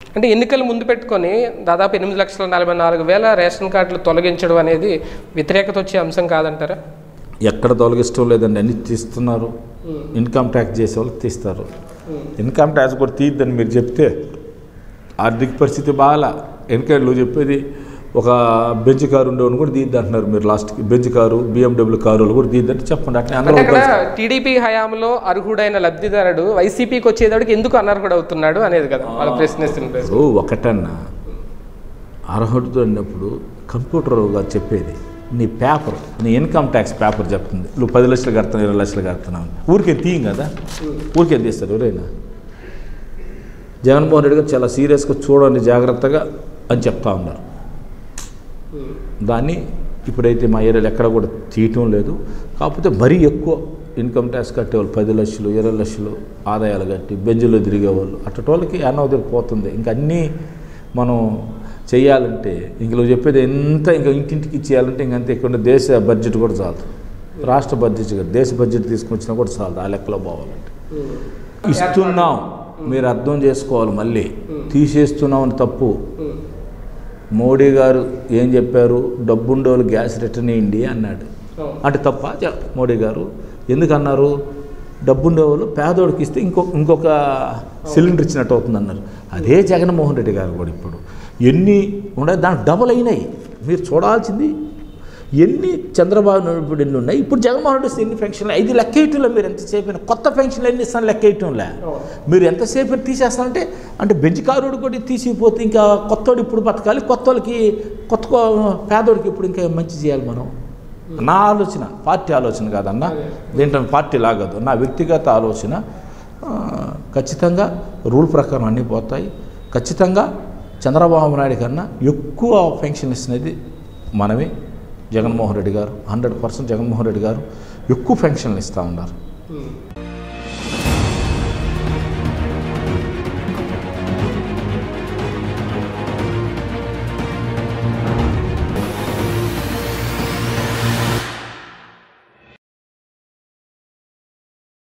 అంటే ఎన్నికలు ముందు పెట్టుకొని దాదాపు ఎనిమిది లక్షల నలభై నాలుగు వేల రేషన్ కార్డులు తొలగించడం అనేది వ్యతిరేకత వచ్చే అంశం కాదంటారా ఎక్కడ తొలగిష్టం లేదండి అన్ని తీస్తున్నారు ఇన్కమ్ ట్యాక్స్ చేసే వాళ్ళకి తీస్తారు ఇన్కమ్ ట్యాక్స్ కూడా తీయద్దని మీరు చెప్తే ఆర్థిక పరిస్థితి బాగా ఎందుకంటే నువ్వు చెప్పేది ఒక బెంచ్ కారు ఉండేవాడిని కూడా తీద్ది అంటున్నారు మీరు లాస్ట్కి బెంచ్ కారు బిఎండబ్ల్యూ కారు వాళ్ళు కూడా తీద్దంటే చెప్పండి అట్లా అంటే అందరూ అక్కడ టీడీపీ హయాంలో అర్హుడైన లబ్ధిదారుడు వైసీపీకి వచ్చేదాడికి ఎందుకు అనర్హుడు అవుతున్నాడు అనేది కదా వాళ్ళు ప్రశ్నిస్తున్న ప్రశ్న ఇప్పుడు ఒకటన్నా అర్హుడితో అన్నప్పుడు కంప్యూటర్ గారు చెప్పేది నీ పేపర్ నీ ఇన్కమ్ ట్యాక్స్ పేపర్ చెప్తుంది నువ్వు పది లక్షలు కడుతున్నావు ఇరవై లక్షలు కడుతున్నావు అని. ఊరికే తీయం కదా ఊరికే తీస్తారు ఎవరైనా జగన్మోహన్ రెడ్డి గారు చాలా సీరియస్గా చూడండి జాగ్రత్తగా అని చెప్తా ఉన్నారు దాన్ని ఇప్పుడైతే మా ఏరియాలో ఎక్కడ కూడా తీయటం లేదు కాకపోతే మరీ ఎక్కువ ఇన్కమ్ ట్యాక్స్ కట్టేవాళ్ళు పది లక్షలు ఇరవై లక్షలు ఆదాయాలు కట్టి బెంజులో తిరిగేవాళ్ళు అట్టటి వాళ్ళకి అన్నవదిలి పోతుంది ఇంకా అన్నీ మనం చేయాలంటే ఇంక నువ్వు చెప్పేది ఎంత ఇంకా ఇంటింటికి ఇచ్చేయాలంటే ఇంకంతే ఇక్కడ దేశ బడ్జెట్ కూడా చాలదు రాష్ట్ర బడ్జెట్ కాదు దేశ బడ్జెట్ తీసుకొచ్చినా కూడా చాలదు ఆ లెక్కలో పోవాలంటే ఇస్తున్నాం మీరు అర్థం చేసుకోవాలి మళ్ళీ తీసేస్తున్నాం అని తప్పు మోడీ గారు ఏం చెప్పారు డబ్బుండోళ్ళు గ్యాస్ రిటర్న్ ఇవ్వండి అన్నాడు అంటే తప్ప జ- మోడీ గారు ఎందుకు అన్నారు డబ్బుండేవాళ్ళు పేదోడికి ఇస్తే ఇంకొక ఇంకొక సిలిండర్ ఇచ్చినట్టు అవుతుంది అన్నారు అదే జగన్మోహన్ రెడ్డి గారు కూడా ఇప్పుడు ఎన్ని ఉన్నాయి దానికి డబల్ అయినాయి మీరు చూడాల్సింది ఎన్ని చంద్రబాబు నాయుడు ఇప్పుడు ఎన్ని ఉన్నాయి ఇప్పుడు జగన్మోహన్ రెడ్డి వస్తే ఎన్ని పెన్షన్లు ఐదు లెక్క వేయటంలో మీరు ఎంతసేపు అయినా కొత్త పెన్షన్లు ఎన్ని ఇస్తాను లెక్క వేయటంలే మీరు ఎంతసేపు అయినా తీసేస్తానంటే అంటే బెంచ్ కారుడు కూడా తీసిపోతే ఇంకా కొత్తోడు ఇప్పుడు బతకాలి కొత్త వాళ్ళకి కొత్త కో- పేదోడికి ఇప్పుడు ఇంకా మంచి చేయాలి మనం నా ఆలోచన పార్టీ ఆలోచన కాదన్న దీంట్లో పార్టీ లాగదు నా వ్యక్తిగత ఆలోచన ఆ, ఖచ్చితంగా రూల్ ప్రకారం అన్నీ పోతాయి ఖచ్చితంగా చంద్రబాబు నాయుడు కన్నా ఎక్కువ పెన్షన్ ఇస్తున్నది మనమే జగన్మోహన్ రెడ్డి గారు హండ్రెడ్ పర్సెంట్ జగన్మోహన్ రెడ్డి గారు ఎక్కువ పెన్షన్లు ఇస్తూ ఉన్నారు